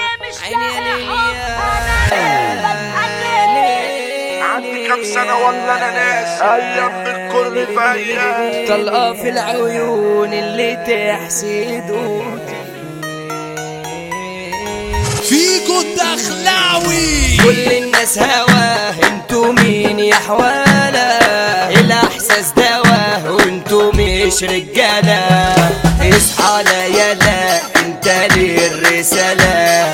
عندي كم سنة ولا أنا ناس أيام بالقرب في أيام طلقة في العيون اللي تحسد قوتي فيكو الدخلاوي كل الناس هواه انتو مين يا حوالة الاحساس دواه وانتو مش رجالة اصحى لا يلا انت للرسالة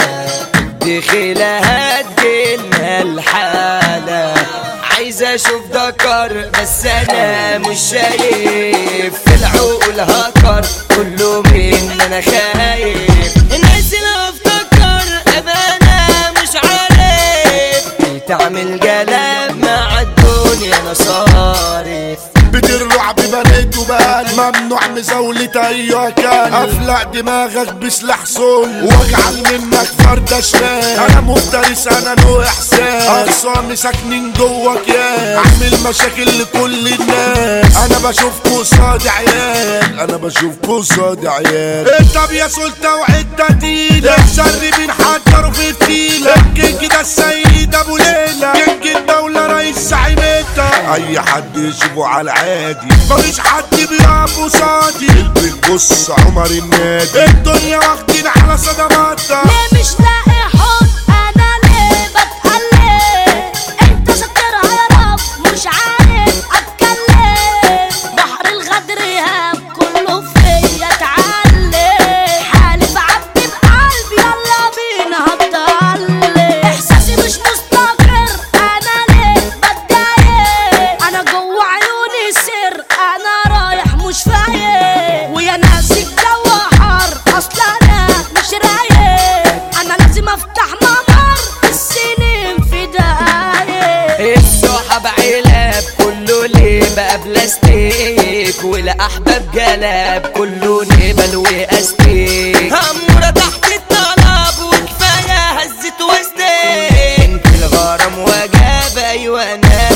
دخيلة هتجيلنا الحالة عايز اشوف دكر بس انا مش شايف في العقول هكر كله من انا خايف الناس اللي افتكر امانة مش عارف تعمل جلاب مع الدنيا انا صارف بترلع ببنات وبال ممنوع مزاولة أي كان أفلق دماغك بسلاح صول واجعل منك فردة شمال أنا مفترس أنا له إحساس أخصامي ساكنين جواك يا عامل مشاكل لكل الناس أنا بشوفكوا قصاد عيال أنا بشوفكوا قصاد عيال طب يا سلطة وعدة تقيلة مسربين حضروا في فتيلة الكينج ده السيد أبو ليلى كينج الدولة رئيس زعيمتها أي حد يشوفه على العادي مفيش حد بيقف قصادي البيت بص عمر النادي الدنيا واخدين على صدماتها ليه مش لاقي حب انا ليه بتقلب انت سترها يا رب مش عارف اتكلم بحر الغدر هاب كله فيا اتعلم حالف عبد بقلبي يلا بينا هتضلم احساسي مش مستقر انا ليه بتضايق انا جوه عيوني سر انا رايح مش فايق ويا ناس الجو حر اصل انا مش رايق انا لازم افتح ممر السنين في دقايق الصحاب علاب كله ليه بقى بلاستيك والاحباب جلاب كله نبل واستيك همورة تحت الطلب وكفايه هزت وستيك انت الغرام وجاب ايوه انا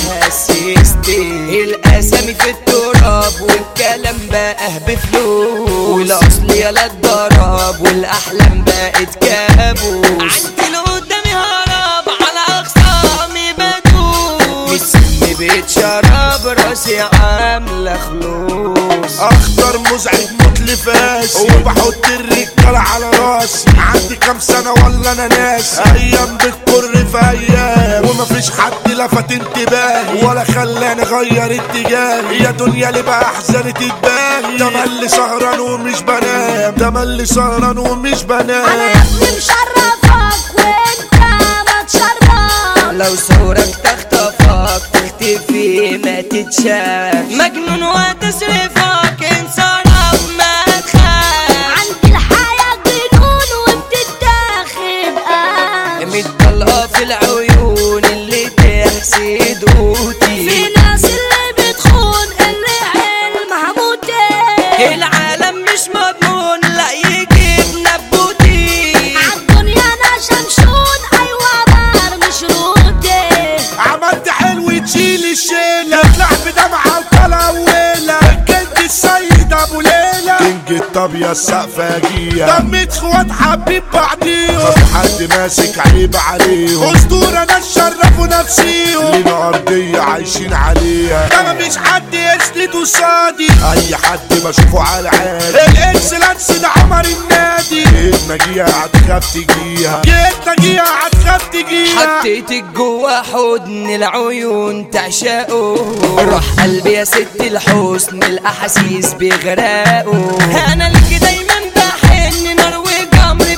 هسستيك الاسامي في التراب والكلام بقى بفلوس والاصل يلا الضرب والاحلام بقت كابوس عندي اللي قدامي هرب على اخصامي بدوس متسمي بيت شراب راسي عامله خلوص اخضر مزعج متلفاس وبحط الرجالة على راسي عندي كام سنة ولا انا ناس ايام بتكر في ايام ومفيش حد لفت انتباهي ولا خلاني اغير اتجاهي يا دنيا اللي بقى احزاني تتباهي ده ملي سهران ومش بنام ده ملي سهران ومش انا يا بنام ابني مشرفك وانت ما تشرف لو ثورك تخطفك تختفي ما تتشاف مجنون وتصرفك انصرف ما تخاف عندي الحياة جنون وبتتاخد قاش متطلقة في العيون اللي تحسد قوتي في ناس اللي بتخون اللي علمها موتين العالم مش مضمون لا يجيب نبوتي عالدنيا انا شمشون ايوه برمي شروطي عملت حلو تشيل الشيلة تطلع بدمعة وكلاويلة الكنج السيد ابو ليلى كنج الطابية السقفة جية دمت اخوات حبيب بعضيهم ما في حد ماسك عيب عليهم اسطورة ناس شرفوا نفسيهم لينا ارضية عايشين عليها ده مفيش حد يسند قصادي اي حد بشوفه على العادي الاكسلانس ده عمر النادي جيتنا جيها هتخاف تجيها جيتنا جيها هتخاف تجيها حطيتك جوا حضن العيون تعشقه روح قلبي يا ست الحسن الاحاسيس بيغرقوا انا اللي دايما بحن نار وجمر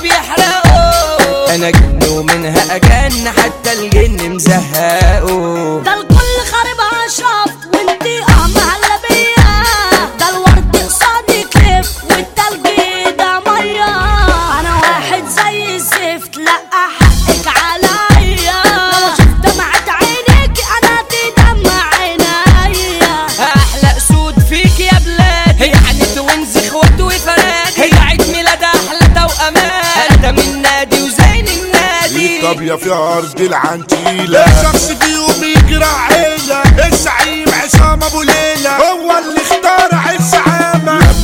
بيحرقوا انا جن ومنها اجن حتى الجن مزهقه ده الكل خاربها شفط وانتي اه مهلبية ده الورد قصادي كليف والتلج ده مية انا واحد زي الزفت لا حقك عليا لو شفت دمعة عينيك انا تدمع عينيا احلى اسود فيك يا بلاد يعني توينز اخوات وفراد هي عيد ميلاد احلى توأمان ده من نادي وزين النادي الطابية فيها أرض العنتيلة شخص فيهم يجرى عيلة الزعيم عصام أبو ليلى هو اللي اخترع الزعامة لما بيجي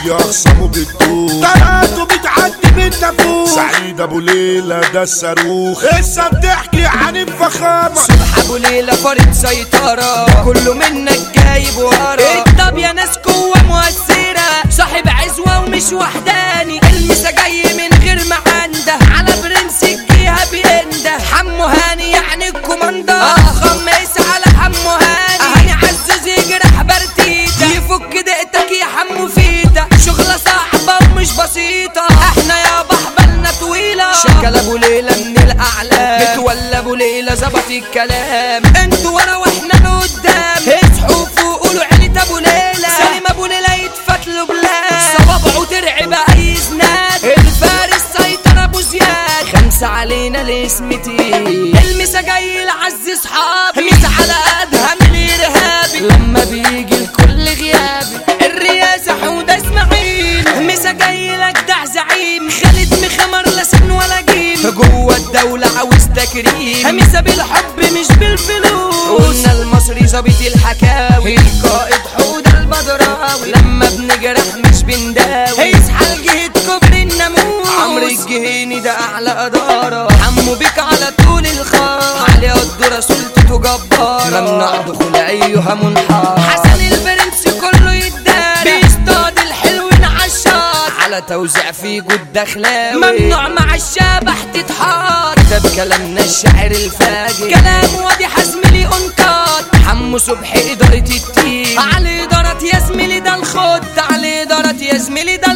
اي اخصامه بتدوب طلعته بتعدي من نافوخ سعيد ابو ليلى ده الصاروخ لسه بتحكي عن الفخامه صبح ابو ليلى فرد سيطرة كله منك جايب ورا طب يا ناس قوة مؤثرة صاحب عزوة ومش وحداني المسا جاي من غير ما عنده على برنس الجيها بينده حمو هاني يعني الكوماندا اخم ميس على حمو هاني هاني عزوز يجرح برتيتا يفك دقتك يا حمو فيتا شغلة صعبة ومش بسيطة احنا يا بحبلنا طويلة شكل ابو ليلى من الاعلام متولى ابو ليلى ظبط الكلام انتوا ورا واحنا لقدام اصحوا فوق قولوا عيلة ابو ليلى سليم ابو ليلى يتفتلوا بلاد صوابعه ترعب اي زناد الفارس سيطر ابو زياد خمسة علينا الاسم تقيل المسا جاي لعز اصحابي ميس على ادهم الارهابي لما بيجي الكل غيابي الرئاسة حودة اسماعيل مسا جاي لك دع زعيم خالد مخمر لا سن ولا جيم جوه الدولة عاوز تكريم مسا بالحب مش بالفلوس قلنا المصري ظابط الحكاوي القائد حودة البدراوي لما بنجرح مش بنداوي يصحى لجهة كبر الناموس عمرو الجهيني ده اعلى ادارة حمو بيك على طول الخط علي قدر سلطته جبارة ممنوع دخول ايها منحار حسن البرنس كله يدار بيصطاد الحلوين عالشاط على توزيع في جود دخلاوي ممنوع مع الشبح تتحط ده بكلامنا الشاعر الفاجر كلام وادي حزم لي انقاط حمو صبحي ادارة التيم على ادارة يا زميلي ده الخط على ادارة يا زميلي ده